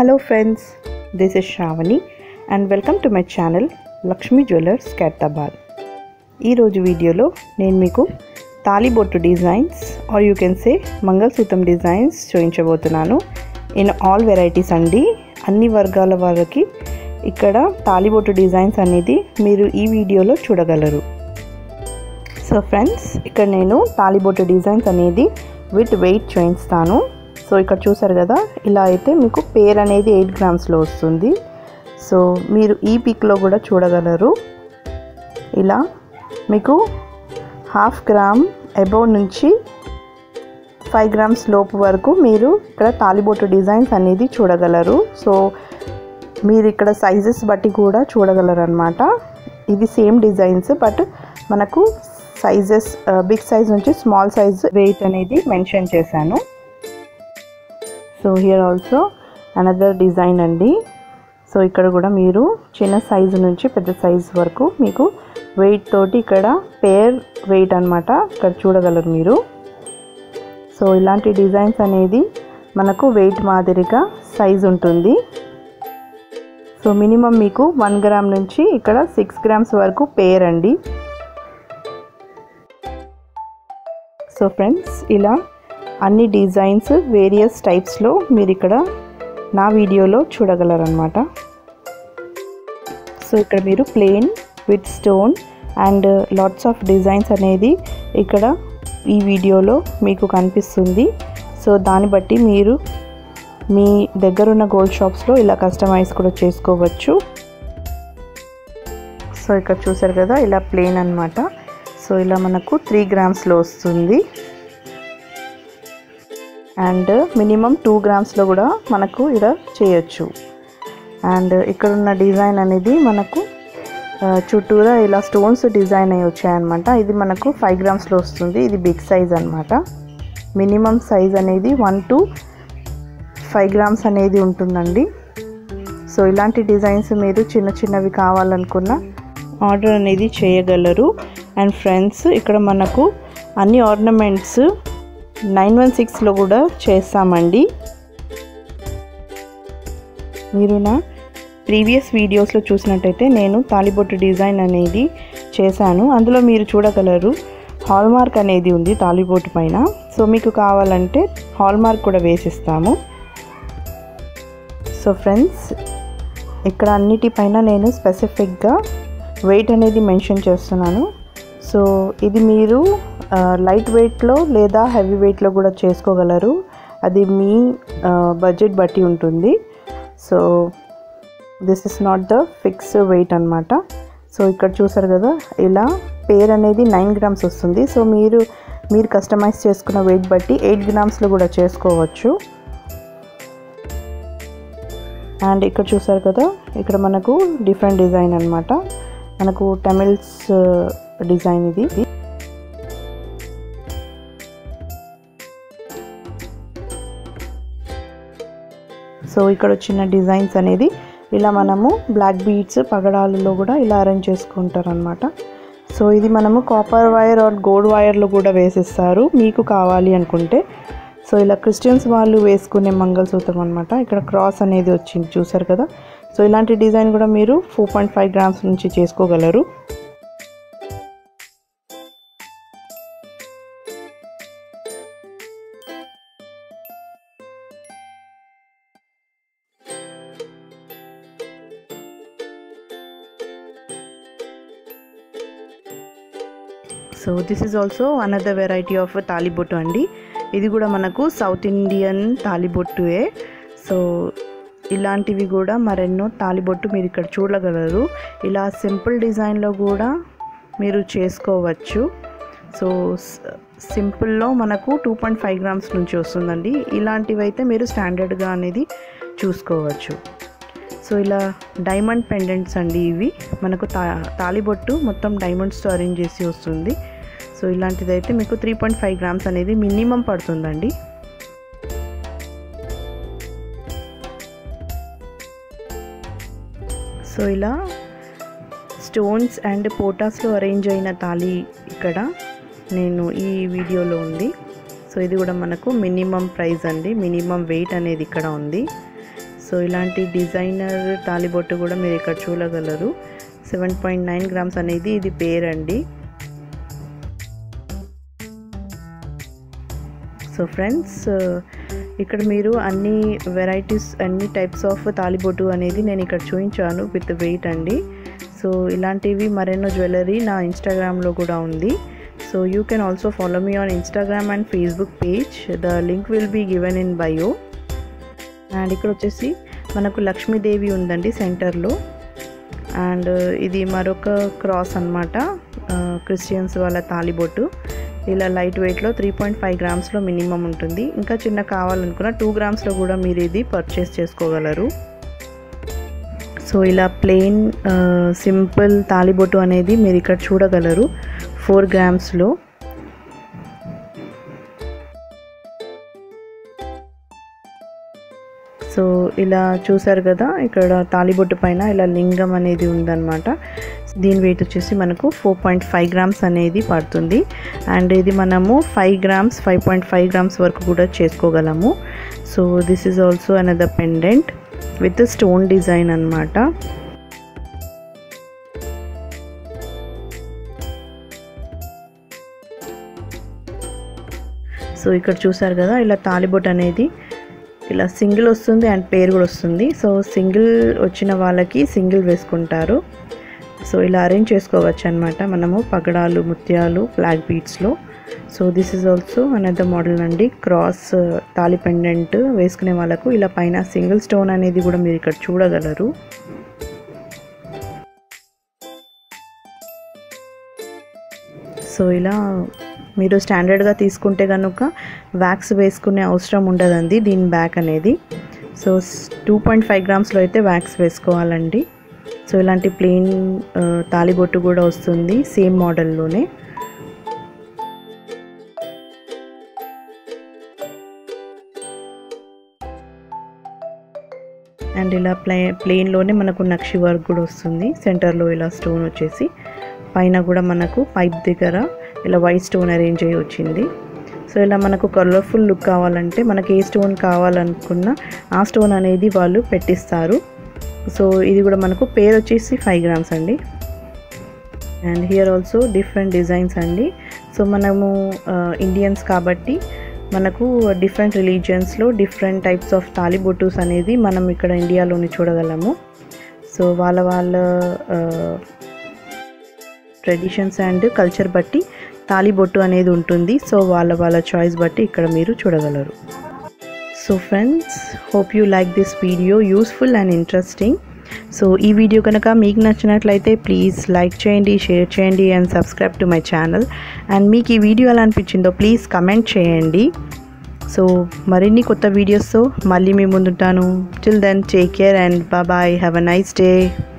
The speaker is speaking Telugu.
Hello friends, this is Shravani and welcome to my channel Lakshmi Jewellers Khairatabad ఈరోజు వీడియోలో నేను మీకు తాలిబొట్టు designs or you can say mangalsutra designs చూపించబోతున్నాను ఇన్ ఆల్ వెరైటీస్ అండి అన్ని వర్గాల వాళ్ళకి ఇక్కడ తాలిబొట్టు డిజైన్స్ అనేది మీరు ఈ వీడియోలో చూడగలరు సో ఫ్రెండ్స్ ఇక్కడ నేను తాలిబొట్టు డిజైన్స్ అనేది విత్ వెయిట్ చూపిస్తాను సో ఇక్కడ చూసారు కదా ఇలా అయితే మీకు పేర్ అనేది ఎయిట్ గ్రామ్స్లో వస్తుంది సో మీరు ఈ పిక్లో కూడా చూడగలరు ఇలా మీకు హాఫ్ గ్రామ్ అబౌవ్ నుంచి ఫైవ్ గ్రామ్స్ లోపు వరకు మీరు ఇక్కడ తాలిబొట్టు డిజైన్స్ అనేది చూడగలరు సో మీరు ఇక్కడ సైజెస్ బట్టి కూడా చూడగలరు అనమాట ఇది సేమ్ డిజైన్స్ బట్ మనకు సైజెస్ బిగ్ సైజ్ నుంచి స్మాల్ సైజ్ వెయిట్ అనేది మెన్షన్ చేశాను so here also another design అండి సో ఇక్కడ కూడా మీరు చిన్న సైజు నుంచి పెద్ద సైజ్ వరకు మీకు వెయిట్ తోటి ఇక్కడ పేర్ వెయిట్ అనమాట ఇక్కడ చూడగలరు మీరు సో ఇలాంటి డిజైన్స్ అనేది మనకు వెయిట్ మాదిరిగా సైజ్ ఉంటుంది సో మినిమం మీకు వన్ గ్రామ్ నుంచి ఇక్కడ సిక్స్ గ్రామ్స్ వరకు పేర్ అండి సో ఫ్రెండ్స్ ఇలా అన్ని డిజైన్స్ వేరియస్ టైప్స్లో మీరు ఇక్కడ నా వీడియోలో చూడగలరనమాట సో ఇక్కడ మీరు plain with stone and lots of designs అనేది ఇక్కడ ఈ వీడియోలో మీకు కనిపిస్తుంది సో దాన్ని బట్టి మీరు మీ దగ్గరున్న గోల్డ్ షాప్స్లో ఇలా కస్టమైజ్ కూడా చేసుకోవచ్చు సో ఇక్కడ చూసారు కదా ఇలా ప్లెయిన్ అనమాట సో ఇలా మనకు త్రీ గ్రామ్స్లో వస్తుంది అండ్ మినిమం టూ గ్రామ్స్లో కూడా మనకు ఇలా చేయొచ్చు అండ్ ఇక్కడ ఉన్న డిజైన్ అనేది మనకు చుట్టూరా ఇలా స్టోన్స్ డిజైన్ అయి వచ్చాయన్నమాట ఇది మనకు ఫైవ్ గ్రామ్స్లో వస్తుంది ఇది బిగ్ సైజ్ అనమాట మినిమం సైజ్ అనేది వన్ టు ఫైవ్ గ్రామ్స్ అనేది ఉంటుందండి సో ఇలాంటి డిజైన్స్ మీరు చిన్న చిన్నవి కావాలనుకున్న ఆర్డర్ అనేది చేయగలరు అండ్ ఫ్రెండ్స్ ఇక్కడ మనకు అన్ని ఆర్నమెంట్స్ నైన్ వన్ సిక్స్లో కూడా చేస్తామండి మీరు నా ప్రీవియస్ వీడియోస్లో చూసినట్టయితే నేను తాలిబొట్టు డిజైన్ అనేది చేశాను అందులో మీరు చూడగలరు హాల్మార్క్ అనేది ఉంది తాలిబొట్టు పైన సో మీకు కావాలంటే హాల్మార్క్ కూడా వేసిస్తాము సో ఫ్రెండ్స్ ఇక్కడ అన్నిటిపైన నేను స్పెసిఫిక్గా వెయిట్ అనేది మెన్షన్ చేస్తున్నాను సో ఇది మీరు లైట్ వెయిట్లో లేదా హెవీ వెయిట్లో కూడా చేసుకోగలరు అది మీ బడ్జెట్ బట్టి ఉంటుంది so this is not the fix weight అనమాట సో ఇక్కడ చూసారు కదా ఇలా పేర్ అనేది నైన్ గ్రామ్స్ వస్తుంది సో మీరు మీరు కస్టమైజ్ చేసుకున్న వెయిట్ బట్టి ఎయిట్ గ్రామ్స్లో కూడా చేసుకోవచ్చు అండ్ ఇక్కడ చూసారు కదా ఇక్కడ మనకు డిఫరెంట్ డిజైన్ అనమాట మనకు టమిల్స్ డిజైన్ ఇది సో ఇక్కడ వచ్చిన డిజైన్స్ అనేది ఇలా మనము బ్లాక్ బీడ్స్ పగడాలలో కూడా ఇలా అరేంజ్ చేసుకుంటారు అనమాట సో ఇది మనము కాపర్ వైర్ ఆర్ గోల్డ్ వైర్లో కూడా వేసిస్తారు మీకు కావాలి అనుకుంటే సో ఇలా క్రిస్టియన్స్ వాళ్ళు వేసుకునే మంగళసూత్రం అనమాట ఇక్కడ క్రాస్ అనేది వచ్చింది చూసారు కదా సో ఇలాంటి డిజైన్ కూడా మీరు ఫోర్ పాయింట్ ఫైవ్ గ్రామ్స్ నుంచి చేసుకోగలరు so this is also another variety of తాలిబొట్టు అండి ఇది కూడా మనకు సౌత్ ఇండియన్ తాలిబొట్టుయే సో ఇలాంటివి కూడా మరెన్నో తాలిబొట్టు మీరు ఇక్కడ చూడగలరు ఇలా సింపుల్ డిజైన్లో కూడా మీరు చేసుకోవచ్చు సో సింపుల్లో మనకు టూ పాయింట్ ఫైవ్ గ్రామ్స్ నుంచి వస్తుందండి ఇలాంటివి అయితే మీరు స్టాండర్డ్గా అనేది చూసుకోవచ్చు సో ఇలా డైమండ్ పెండెంట్స్ అండి ఇవి మనకు తా తాలిబొట్టు మొత్తం డైమండ్స్తో అరేంజ్ చేసి వస్తుంది సో ఇలాంటిదైతే మీకు త్రీ పాయింట్ ఫైవ్ గ్రామ్స్ అనేది మినిమం పడుతుందండి సో ఇలా స్టోన్స్ అండ్ పోటాస్లో అరేంజ్ అయిన తాళి ఇక్కడ నేను ఈ వీడియోలో ఉంది సో ఇది కూడా మనకు మినిమం ప్రైస్ అండి మినిమం వెయిట్ అనేది ఇక్కడ ఉంది సో సో ఇలాంటి డిజైనర్ తాలిబొట్టు కూడా మీరు ఇక్కడ చూడగలరు సెవెన్ పాయింట్ నైన్ గ్రామ్స్ అనేది ఇది పేరండి సో ఫ్రెండ్స్ ఇక్కడ మీరు అన్ని వెరైటీస్ అన్ని టైప్స్ ఆఫ్ తాలిబొట్టు అనేది నేను ఇక్కడ చూపించాను విత్ వెయిట్ అండి సో ఇలాంటివి మరెన్నో జ్యువెలరీ నా ఇన్స్టాగ్రామ్లో కూడా ఉంది so you can also follow me on Instagram and Facebook page the link will be given in bio and ఇక్కడ వచ్చేసి మనకు లక్ష్మీదేవి ఉందండి సెంటర్లో అండ్ ఇది మరొక క్రాస్ అనమాట క్రిస్టియన్స్ వాళ్ళ తాలిబొట్టు ఇలా లైట్ వెయిట్లో త్రీ పాయింట్ ఫైవ్ గ్రామ్స్లో మినిమం ఉంటుంది ఇంకా చిన్న కావాలనుకున్న టూ గ్రామ్స్లో కూడా మీరు ఇది పర్చేస్ చేసుకోగలరు సో ఇలా ప్లెయిన్ సింపుల్ తాలిబొట్టు అనేది మీరు ఇక్కడ చూడగలరు ఫోర్ గ్రామ్స్లో సో ఇలా చూసారు కదా ఇక్కడ తాలిబొట్టు పైన ఇలా లింగం అనేది ఉందన్నమాట దీని వెయిట్ వచ్చేసి మనకు ఫోర్ పాయింట్ ఫైవ్ గ్రామ్స్ అనేది పడుతుంది అండ్ ఇది మనము five grams five point five grams వరకు కూడా చేసుకోగలము so this is also another pendant with stone design అనమాట సో ఇక్కడ చూసారు కదా ఇలా తాలిబొట్ అనేది ఇలా సింగిల్ వస్తుంది అండ్ పేరు కూడా వస్తుంది సో సింగిల్ వచ్చిన వాళ్ళకి సింగిల్ వేసుకుంటారు సో ఇలా అరేంజ్ చేసుకోవచ్చు అనమాట మనము పగడాలు ముత్యాలు ఫ్లాగ్ బీట్స్లో so this is also another model అండి క్రాస్ తాలి పెండెంట్ వేసుకునే వాళ్ళకు ఇలా పైన సింగిల్ స్టోన్ అనేది కూడా మీరు ఇక్కడ చూడగలరు సో ఇలా మీరు స్టాండర్డ్గా తీసుకుంటే కనుక వ్యాక్స్ వేసుకునే అవసరం ఉండదండి దీని బ్యాక్ అనేది సో టూ పాయింట్ ఫైవ్ గ్రామ్స్లో అయితే వ్యాక్స్ వేసుకోవాలండి సో ఇలాంటి ప్లెయిన్ తాలిబొట్టు కూడా వస్తుంది సేమ్ మోడల్లోనే అండ్ ఇలా ప్లే ప్లెయిన్లోనే మనకు నక్షి వర్క్ కూడా వస్తుంది సెంటర్లో ఇలా స్టోన్ వచ్చేసి పైన కూడా మనకు పైప్ దగ్గర ఇలా వైట్ స్టోన్ అరేంజ్ అయ్యి వచ్చింది సో ఇలా మనకు కలర్ఫుల్ లుక్ కావాలంటే మనకి ఏ స్టోన్ కావాలనుకున్నా ఆ స్టోన్ అనేది వాళ్ళు పెట్టిస్తారు సో ఇది కూడా మనకు పేరు వచ్చేసి ఫైవ్ గ్రామ్స్ అండి and here also different designs అండి సో మనము ఇండియన్స్ కాబట్టి మనకు డిఫరెంట్ రిలీజియన్స్లో డిఫరెంట్ టైప్స్ ఆఫ్ తాలిబొట్టుస్ అనేది మనం ఇక్కడ ఇండియాలోని చూడగలము సో వాళ్ళ వాళ్ళ ట్రెడిషన్స్ అండ్ కల్చర్ బట్టి తాలిబొట్టు అనేది ఉంటుంది సో వాళ్ళ వాళ్ళ చాయిస్ బట్టి ఇక్కడ మీరు చూడగలరు so friends hope you like this video useful and interesting so ఈ వీడియో కనుక మీకు నచ్చినట్లయితే ప్లీజ్ లైక్ చేయండి షేర్ చేయండి and subscribe to my channel and మీకు ఈ వీడియో ఎలా అనిపించిందో ప్లీజ్ కమెంట్ చేయండి సో మరిన్ని కొత్త వీడియోస్తో మళ్ళీ మీ ముందుంటాను till then take care and bye have a nice day